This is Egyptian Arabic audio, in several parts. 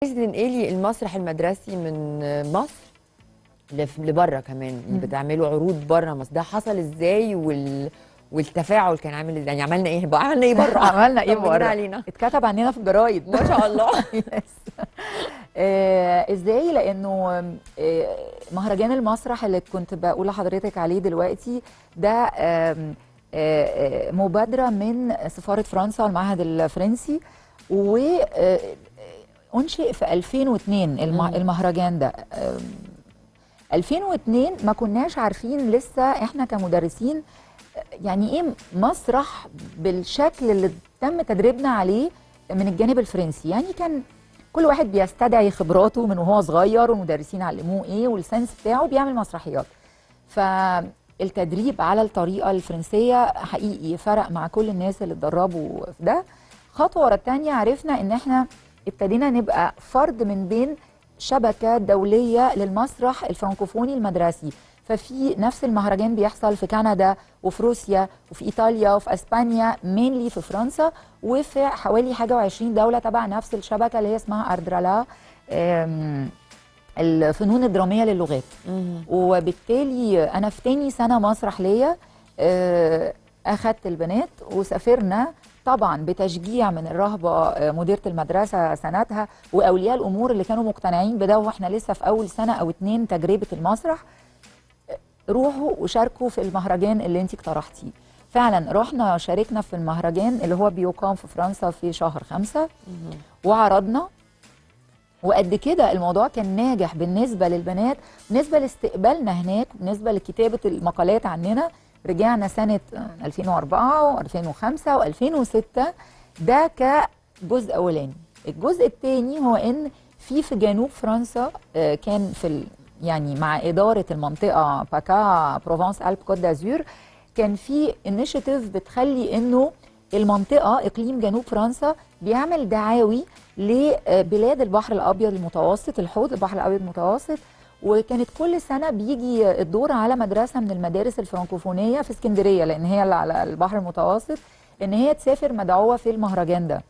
عايز تنقلي المسرح المدرسي من مصر لف- لبره كمان مم. بتعملوا عروض بره مصر ده حصل ازاي وال... والتفاعل كان عامل ازاي يعني عملنا ايه بقى عملنا ايه بره عملنا ايه طمنينا بره علينا اتكتب عننا في الجرايد ما شاء الله Yes. آه، ازاي لانه آه، مهرجان المسرح اللي كنت بقول لحضرتك عليه دلوقتي ده آم، آه، آه، مبادره من سفاره فرنسا المعهد الفرنسي و آه، انشئ في 2002 الم- مم. المهرجان ده آم، 2002 ما كناش عارفين لسه احنا كمدرسين يعني ايه مسرح بالشكل اللي تم تدريبنا عليه من الجانب الفرنسي يعني كان كل واحد بيستدعي خبراته من وهو صغير والمدرسين علموه ايه والسنس بتاعه بيعمل مسرحيات فالتدريب على الطريقه الفرنسيه حقيقي فرق مع كل الناس اللي اتدربوا في ده خطوه ورا الثانيه عرفنا ان احنا ابتدينا نبقى فرد من بين شبكه دوليه للمسرح الفرنكوفوني المدرسي ففي نفس المهرجان بيحصل في كندا وفي روسيا وفي ايطاليا وفي اسبانيا مينلي في فرنسا وفي حوالي حاجه و20 دوله تبع نفس الشبكه اللي هي اسمها اردرالا آم، الفنون الدراميه للغات وبالتالي انا في تاني سنه مسرح ليا آه، اخدت البنات وسافرنا طبعا بتشجيع من الرهبه آه، مديره المدرسه سنتها واولياء الامور اللي كانوا مقتنعين بده واحنا لسه في اول سنه او اتنين تجربه المسرح آه، روحوا وشاركوا في المهرجان اللي انت اقترحتيه فعلا رحنا شاركنا في المهرجان اللي هو بيقام في فرنسا في شهر خمسة وعرضنا وقد كده الموضوع كان ناجح بالنسبة للبنات بالنسبة لاستقبالنا هناك بالنسبة لكتابة المقالات عننا رجعنا سنة 2004 و2005 و2006 ده كجزء أولاني الجزء الثاني هو إن في في جنوب فرنسا آه، كان في ال يعني مع إدارة المنطقة باكا بروفانس ألب كوت دازور كان في انيشيتيف بتخلي إنه المنطقة إقليم جنوب فرنسا بيعمل دعاوي لبلاد البحر الأبيض المتوسط الحوض البحر الأبيض المتوسط وكانت كل سنة بيجي الدور على مدرسة من المدارس الفرنكوفونية في اسكندرية لأن هي اللي على البحر المتوسط إن هي تسافر مدعوة في المهرجان ده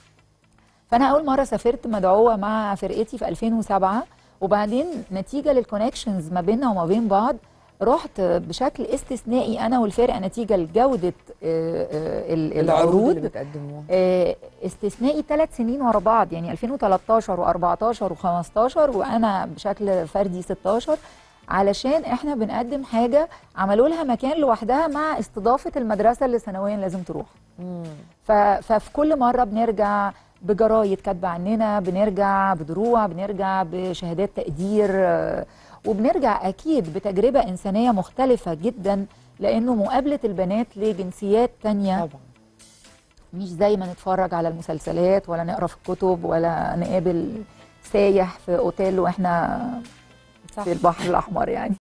فأنا أول مرة سافرت مدعوة مع فرقتي في 2007 وبعدين نتيجة للكونكشنز ما بيننا وما بين بعض رحت بشكل استثنائي أنا والفرقة نتيجة لجودة آه، آه، ال- العروض اللي العروض بتقدموها آه، استثنائي ثلاث سنين ورا بعض يعني 2013 و14 و15 وانا بشكل فردي 16 علشان احنا بنقدم حاجه عملوا لها مكان لوحدها مع استضافه المدرسه اللي سنويا لازم تروح مم. ف- ففي كل مره بنرجع بجرايد كاتبه عننا بنرجع بدروع بنرجع بشهادات تقدير آه، وبنرجع اكيد بتجربه انسانيه مختلفه جدا لانه مقابله البنات لجنسيات تانية طبعا مش زي ما نتفرج على المسلسلات ولا نقرا في الكتب ولا نقابل سايح في اوتيل واحنا صح في البحر الاحمر يعني